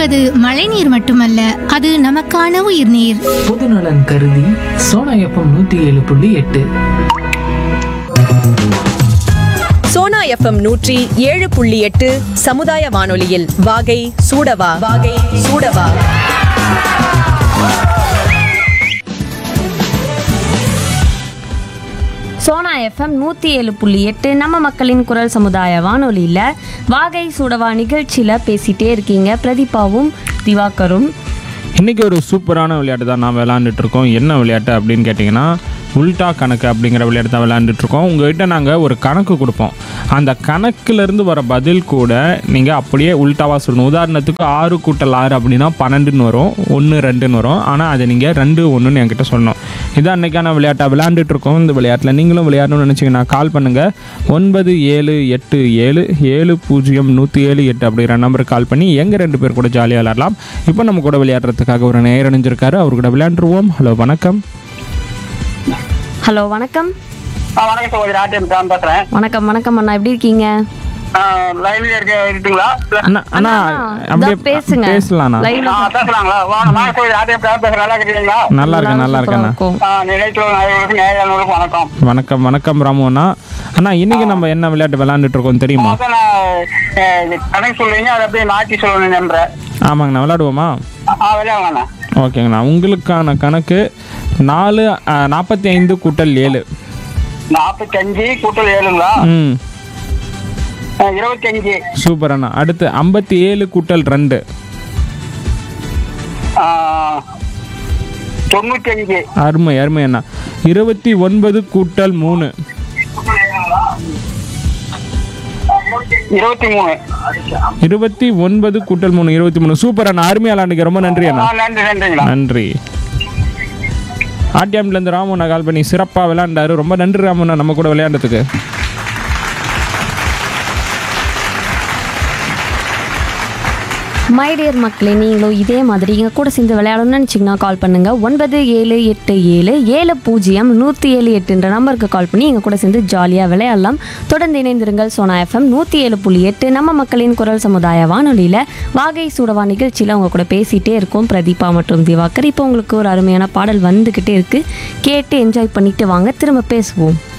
என்பது மழைநீர் மட்டுமல்ல அது நமக்கான உயிர்நீர் பொதுநலன் கருதி சோனா எஃப்எம் நூத்தி ஏழு புள்ளி எட்டு சோனா எஃப்எம் நூற்றி ஏழு புள்ளி எட்டு சமுதாய வானொலியில் வாகை சூடவா வாகை சூடவா சோனா எஃப்எம் நூற்றி ஏழு புள்ளி எட்டு நம்ம மக்களின் குரல் சமுதாய வானொலியில் வாகை சுடவா நிகழ்ச்சியில் பேசிகிட்டே இருக்கீங்க பிரதீபாவும் திவாகரும் இன்றைக்கி ஒரு சூப்பரான விளையாட்டு தான் நான் விளையாண்டுட்டு இருக்கோம் என்ன விளையாட்டு அப்படின்னு கேட்டிங்கன்னா உல்டா கணக்கு அப்படிங்கிற விளையாட்டு தான் விளையாண்டுட்டு இருக்கோம் உங்ககிட்ட நாங்கள் ஒரு கணக்கு கொடுப்போம் அந்த கணக்குலேருந்து வர பதில் கூட நீங்கள் அப்படியே உல்டாவாக சொல்லணும் உதாரணத்துக்கு ஆறு கூட்டல் ஆறு அப்படின்னா பன்னெண்டுன்னு வரும் ஒன்று ரெண்டுன்னு வரும் ஆனால் அதை நீங்கள் ரெண்டு ஒன்றுன்னு என்கிட்ட சொல்லணும் இதான் அன்றைக்கான விளையாட்டாக விளையாண்டுட்டு இருக்கோம் இந்த விளையாட்டில் நீங்களும் விளையாடணும்னு நினச்சிங்கன்னா கால் பண்ணுங்கள் ஒன்பது ஏழு எட்டு ஏழு ஏழு பூஜ்ஜியம் நூற்றி ஏழு எட்டு அப்படிங்கிற நம்பருக்கு கால் பண்ணி எங்கள் ரெண்டு பேர் கூட ஜாலியாக விளையாடலாம் இப்போ நம்ம கூட விளையாடுறதுக்காக ஒரு நேரம் அணிஞ்சிருக்காரு அவர் கூட விளையாண்டுருவோம் ஹலோ வணக்கம் ஹலோ வணக்கம் ஆ வணக்கம் சகோதரி ஆர்டிஎம் தான் பேசுறேன் வணக்கம் வணக்கம் அண்ணா எப்படி இருக்கீங்க லைன்ல இருக்க இருக்குங்களா அண்ணா அண்ணா இதோ அப்படியே பேசுங்க பேசலாண்ணா லைவ்ல ஆ பேசலாங்களா வாங்க வணக்கம் சகோதரி ஆர்டிஎம் தான் பேசுறேன் நல்லா இருக்கீங்களா நல்லா இருக்கேன் நல்லா இருக்கேண்ணா இருக்கும் ஆ, நிலையத்தில் நேயர்களுக்கு நேயர்களுக்கு வணக்கம் வணக்கம் வணக்கம் ராமு அண்ணா அண்ணா இன்னைக்கு நம்ம என்ன விளையாட்டு விளையாண்டுட்டு இருக்கோம் தெரியுமா அதான் நான் அஹ், இது கணக்கு சொல்லுவீங்க அதை அப்படியே மாற்றி சொல்லணும் நம்புறேன் ஆமாங்கண்ணா விளையாடுவோமா ஆ விளையாடலாண்ணா ஓகேங்கண்ணா உங்களுக்கான கணக்கு நாலு நாற்பத்தி ஐந்து கூட்டல் ஏழு நாற்பத்தஞ்சு கூட்டல் ஏழுங்களா ம் அஹ், இருபத்தஞ்சு சூப்பர் அண்ணா அடுத்து ஐம்பத்தி ஏழு கூட்டல் ரெண்டு ஆ, தொண்ணூத்தஞ்சு அருமை அருமை அண்ணா இருபத்தி ஒன்பது கூட்டல் மூணு இருபத்தி மூணு இருபத்தி ஒன்பது கூட்டல் மூணு இருபத்தி மூணு சூப்பர் அண்ணா அருமையா விளாண்டுக்கு ரொம்ப நன்றி ஆ அண்ணா நன்றி நன்றிங்களா நன்றி ஆர்டிஎம்லேருந்து ராமண்ணா கால் பண்ணி சிறப்பாக விளையாண்டாரு ரொம்ப நன்றி ராமண்ணா நம்ம கூட விளையாண்டதுக்கு மை டியர் மக்களே நீங்களும் இதே மாதிரி எங்கள் கூட சேர்ந்து விளையாடணும்னு நினச்சிங்கன்னா கால் பண்ணுங்கள் ஒன்பது ஏழு எட்டு ஏழு ஏழு பூஜ்ஜியம் நூற்றி ஏழு எட்டுன்ற நம்பருக்கு கால் பண்ணி எங்கள் கூட சேர்ந்து ஜாலியாக விளையாடலாம் தொடர்ந்து இணைந்திருங்கள் சோனா எஃப்எம் நூற்றி ஏழு புள்ளி எட்டு நம்ம மக்களின் குரல் சமுதாய வானொலியில் வாகை சூடவா நிகழ்ச்சியில் அவங்க கூட பேசிகிட்டே இருக்கோம் பிரதீபா மற்றும் திவாகர் இப்போ உங்களுக்கு ஒரு அருமையான பாடல் வந்துக்கிட்டே இருக்குது கேட்டு என்ஜாய் பண்ணிட்டு வாங்க திரும்ப பேசுவோம்